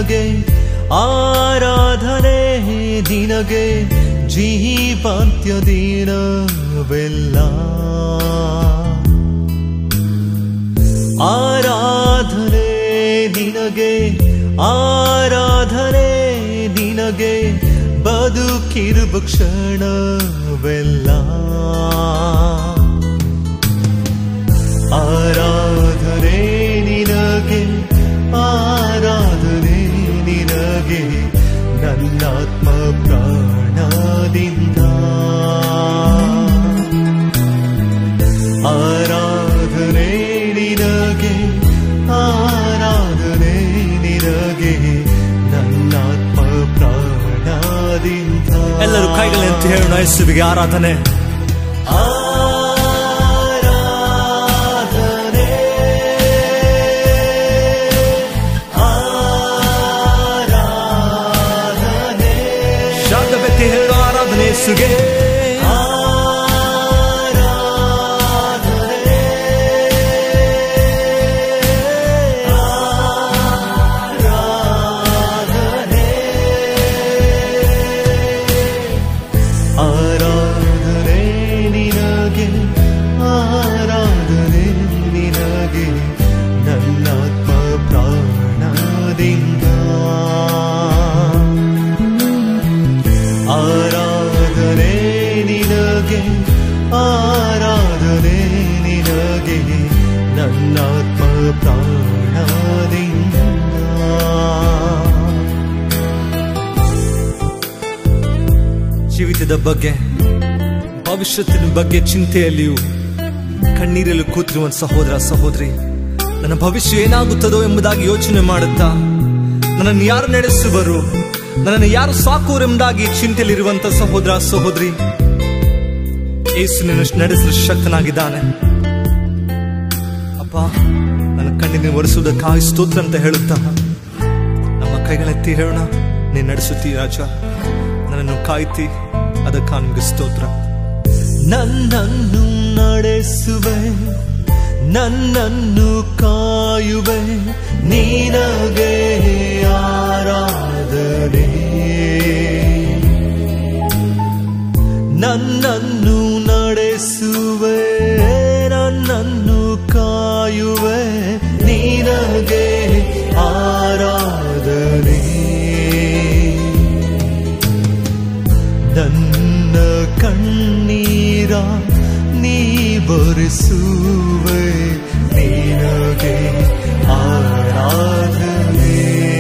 ನಿನಗೆ ಆರಾಧನೆ ನಿನಗೆ ಜೀವಾಂತ್ಯ ದಿನವೆಲ್ಲ ಆರಾಧನೆ ನಿನಗೆ ಆರಾಧನೆ ನಿನಗೆ ಬದುಕಿರುವ ಕ್ಷಣವೆಲ್ಲ ಆರಾಧನೆ ನಿನಗೆ ಆರಾಧನೆ ನಿನಗೆ ನನ್ನಾತ್ಮ ಪ್ರಾಣದಿಂದ ಆರಾಧನೆ ನಿನಗೆ ಆರಾಧನೆ ನಿನಗೆ ನನ್ನಾತ್ಮ ಪ್ರಾಣದಿಂದ ಎಲ್ಲರೂ ಕೈಗಳಂತ ಹೇಳೋಣ ಯೇಸುವಿಗೆ ಆರಾಧನೆ ಆರಾಧನೆ ಆರಾಧನೆ ಶಾಂತ ವ್ಯಕ್ತಿ ಹೇಳೋ ಆರಾಧನೆ ಯೇಸುಗೆ ಆರಾಧನೆ ಆರಾಧನೆ ಆರಾಧನೆ ನಿನಗೆ ಆರಾಧನೆ ನಿನಗೆ ನನ್ನಾತ್ಮ ಪ್ರಾಣದಿಂದ ಆರಾಧನೆ ನಿನಗೆ ಆರಾಧನೆ ನಿನಗೆ ನನ್ನಾತ್ಮ ಪ್ರಾಣದಿಂದ ಜೀವಿತದ ಬಗ್ಗೆ ಭವಿಷ್ಯತ್ತಿನ ಬಗ್ಗೆ ಚಿಂತೆಯಲ್ಲಿಯೂ ಕಣ್ಣೀರಲ್ಲೂ ಕೂತಿರುವ ಸಹೋದರ ಸಹೋದರಿ ನನ್ನ ಭವಿಷ್ಯ ಏನಾಗುತ್ತದೋ ಎಂಬುದಾಗಿ ಯೋಚನೆ ಮಾಡುತ್ತಾ ನನ್ನನ್ನು ಯಾರು ನಡೆಸುವರು ನನ್ನನ್ನು ಯಾರು ಸಾಕುವರು ಎಂಬುದಾಗಿ ಚಿಂತೆಯಲ್ಲಿರುವಂತ ಸಹೋದರ ಸಹೋದರಿ ಏಸು ನಿನ್ನ ನಡೆಸಲು ಶಕ್ತನಾಗಿದ್ದಾನೆ ಅಪ್ಪ ನನ್ನ ಕಣ್ಣಿನ ಒರೆಸುವುದಕ್ಕಾಗಿ ಸ್ತೋತ್ರ ಅಂತ ಹೇಳುತ್ತಾ ನಮ್ಮ ಕೈಗಳೆತ್ತಿ ಹೇಳೋಣ ನೀನು ನಡೆಸುತ್ತೀ ರಾಜ ನನ್ನನ್ನು ಕಾಯ್ತಿ ಅದಕ್ಕೆ ನಿಮ್ಗೆ ಸ್ತೋತ್ರ ನನ್ನನ್ನು ನಡೆಸುವೆ ನನ್ನನ್ನು ಕಾಯುವೆ ನಿನಗೆ ಆರಾಧನೆ ನನ್ನನ್ನು ನಡೆಸುವೆ ನನ್ನನ್ನು ಕಾಯುವೆ ನಿನಗೆ ಆರಾಧನೆ ನನ್ನ ಕಣ್ಣೀರ ನೀ ಬರೆಸುವೆ ನಿನಗೆ ಆರಾಧನೆ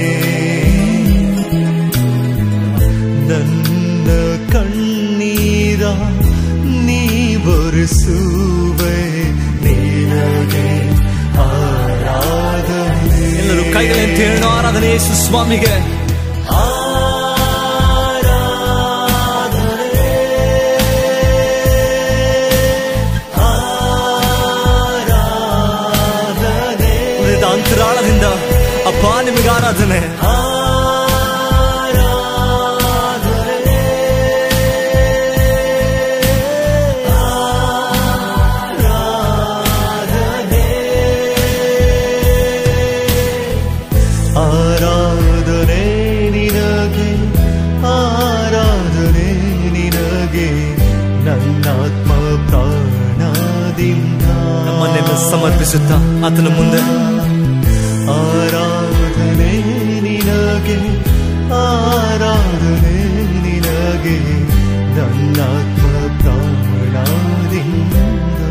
ನನ್ನ ಕಣ್ಣೀರ ನೀ ಬರೆಸುವೆ ನಿನಗೆ ಆರಾಧನೆ ಎಲ್ಲರೂ ಕೈಗಳಂತ ಹೇಳೋಣ ಆರಾಧನೆ ಯೇಸು ಸ್ವಾಮಿಗೆ ಆರಾಧನೆ ಆರಾಧನೆ ಹೃದಯದ ಅಂತರಾಳದಿಂದ ಅಪ್ಪ ನಿಮಗೆ ಆರಾಧನೆ ಆರಾಧನೆ ಆರಾಧನೆ ಆರಾಧನೆ ನಿನಗೆ ಆರಾಧನೆ ನಿನಗೆ ನನ್ನಾತ್ಮ ಪ್ರಾಣದಿಂದ ನಮ್ಮನ್ನೆಲ್ಲ ಸಮರ್ಪಿಸುತ್ತಾ ಆತನ ಮುಂದೆ ಆರಾಧನೆ ನಿನಗೆ ಆರಾಧನೆ ನಿನಗೆ ನನ್ನಾತ್ಮ ಪ್ರಾಣದಿಂದ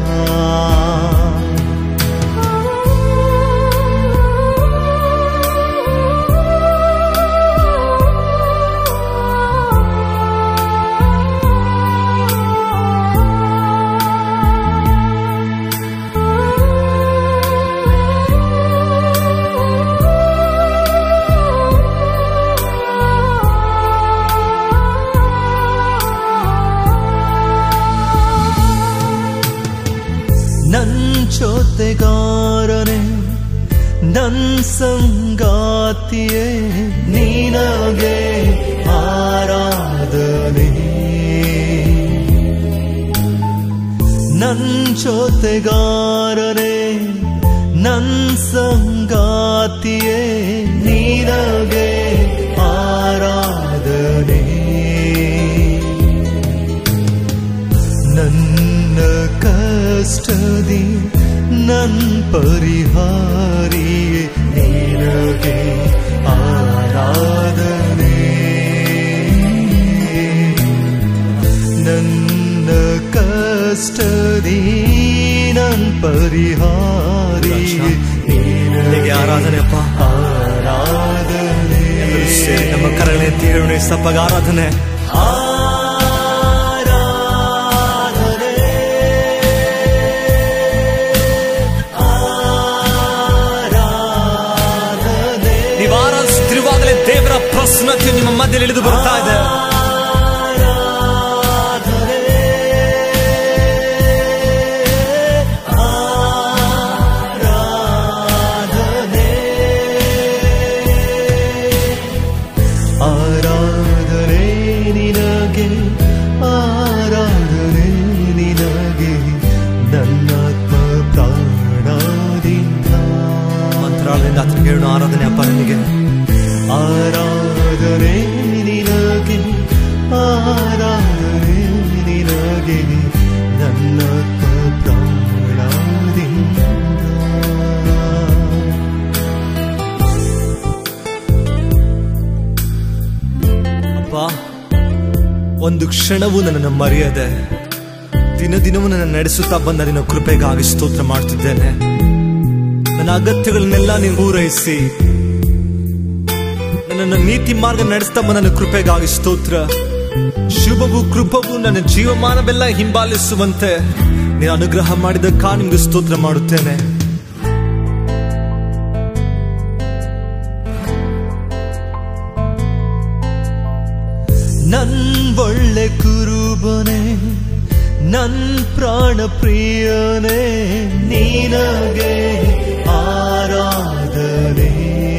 ನನ್ ಜೊತೆಗಾರನೆ ನನ್ ಸಂಗಾತಿಯೇ ನಿನಗೆ ಆರಾಧನೆ ನನ್ ಜೊತೆಗಾರನೆ ನನ್ ಸಂಗಾತಿಯೇ ನಿನಗೆ ನನ್ ಪರಿಹಾರಿಯೇ ನಿನಗೆ ಆರಾಧನೆ ನನ್ನ ಕಷ್ಟದಿ ನನ್ ಪರಿಹಾರಿಯೇ ನಿನಗೆ ಆರಾಧನೆ ಅಪ್ಪ ಆರಾಧನೆ ಎಲ್ಲರೂ ಸೇರಿ ನಮ್ಮ ಕರಳೆ ತೀರುಣೆ ಸಪ್ಪಗ ಆರಾಧನೆ ಆರಾಧನೆ ಆರಾಧನೆ ನೀವು ಆರಾಧಿಸುತ್ತಿರುವಾಗಲೇ ದೇವರ ಪ್ರಸನ್ನತೆ ನಿಮ್ಮ ಮಧ್ಯದಲ್ಲಿ ಇಳಿದು ಬರ್ತಾ ಇದೆ ಆರಾಧನೆ ಆರಾಧನೆ ಆರಾಧನೆ ನಿನಗೆ ಆರಾಧನೆ ನಿನಗೆ ನನ್ನಾತ್ಮ ಪ್ರಾಣದಿಂದ ಮಂತ್ರಾಲಯದಿಂದ ಹತ್ರ ಹೇಳೋಣ ಆರಾಧನೆ ಅಪ್ಪ ನಿನಗೆ ಆರಾಧನೆ ನಿನಗೆ ಆರಾಧನೆ ನಿನಗೆ ನನ್ನಾತ್ಮ ಪ್ರಾಣದಿಂದ ಅಪ್ಪ ಒಂದು ಕ್ಷಣವೂ ನನ್ನನ್ನು ಮರೆಯದೆ ದಿನ ದಿನವೂ ನನ್ನ ನಡೆಸುತ್ತಾ ಬಂದ ನಿನ್ನ ಕೃಪೆಗಾಗಿ ಸ್ತೋತ್ರ ಮಾಡ್ತಿದ್ದೇನೆ ನನ್ನ ಅಗತ್ಯಗಳನ್ನೆಲ್ಲ ನೀವು ಪೂರೈಸಿ ನನ್ನನ್ನು ನೀತಿ ಮಾರ್ಗ ನಡೆಸ್ತಾ ಬಂದ ನನ್ನ ಕೃಪೆಗಾಗಿ ಸ್ತೋತ್ರ ಶುಭವು ಕೃಪವು ನನ್ನ ಜೀವಮಾನವೆಲ್ಲ ಹಿಂಬಾಲಿಸುವಂತೆ ನೀನು ಅನುಗ್ರಹ ಮಾಡಿದ್ದಕ್ಕ ನಿಮ್ಗೆ ಸ್ತೋತ್ರ ಮಾಡುತ್ತೇನೆ ನನ್ ಒಳ್ಳೆ ಕುರುಬನೆ ನನ್ ಪ್ರಾಣ ಪ್ರಿಯನೇ ನಿನಗೆ ಆರಾಧನೆ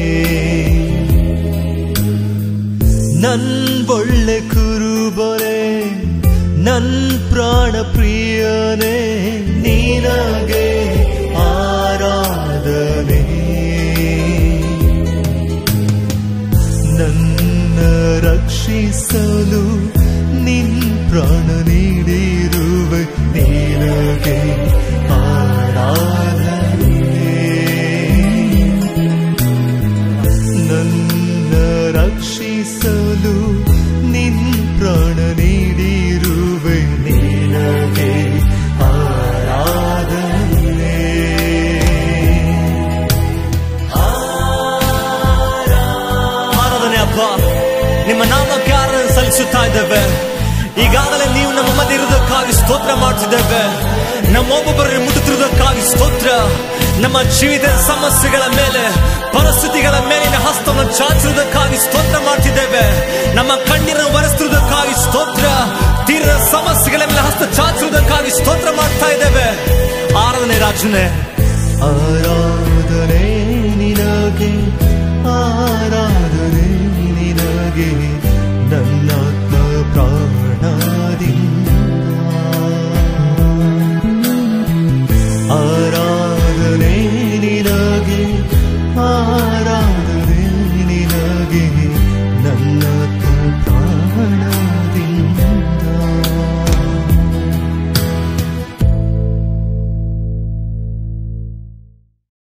ನನ್ ಒಳ್ಳೆ ಕುರುಬನೆ ನನ್ ಪ್ರಾಣ ಪ್ರಿಯನೇ ನಿನಗೆ ಆರಾಧನೆ ನನ್ನ ರಕ್ಷಿಸಲು ನಿನ್ ಪ್ರಾಣ ನೀಡಿರುವೆ ನಿನಗೆ ಆರಾಧನೆ ನನ್ನ ರಕ್ಷಿಸಲು ನಿನ್ ಪ್ರಾಣ ನೀಡಿರುವೆ ನಿನಗೆ ಆರಾಧನೆ ಆರಾಧನೆ ಅಪ್ಪ ನಿಮ್ಮ ನಾಮಕ್ಕೆ ಆರಾಧನೆ ಸಲ್ಲಿಸುತ್ತಾ ಇದ್ದೇವೆ ಈಗಾಗಲೇ ನೀವು ನಮ್ಮ ಮಧ್ಯೆ ಇರುವುದಕ್ಕಾಗಿ ಸ್ತೋತ್ರ ಮಾಡ್ತಿದ್ದೇವೆ ನಮ್ಮೊಬ್ಬೊಬ್ಬರನ್ನು ಮುಟ್ಟುತ್ತಿರುವುದಕ್ಕಾಗಿ ಸ್ತೋತ್ರ ನಮ್ಮ ಜೀವಿತ ಸಮಸ್ಯೆಗಳ ಮೇಲೆ ಪರಿಸ್ಥಿತಿಗಳ ಮೇಲಿನ ಹಸ್ತವನ್ನು ಚಾಚಿರುವುದಕ್ಕಾಗಿ ಸ್ತೋತ್ರ ಮಾಡ್ತಿದ್ದೇವೆ ನಮ್ಮ ಕಣ್ಣೀರನ್ನು ಒರೆಸ್ತಿರುವುದಕ್ಕಾಗಿ ಸ್ತೋತ್ರ ತೀರದ ಸಮಸ್ಯೆಗಳ ಮೇಲೆ ಹಸ್ತ ಚಾಚಿರುವುದಕ್ಕಾಗಿ ಸ್ತೋತ್ರ ಮಾಡ್ತಾ ಇದ್ದೇವೆ ಆರಾಧನೆ ರಾಜನೇ ಆರಾಧನೆ ನಿನಗೆ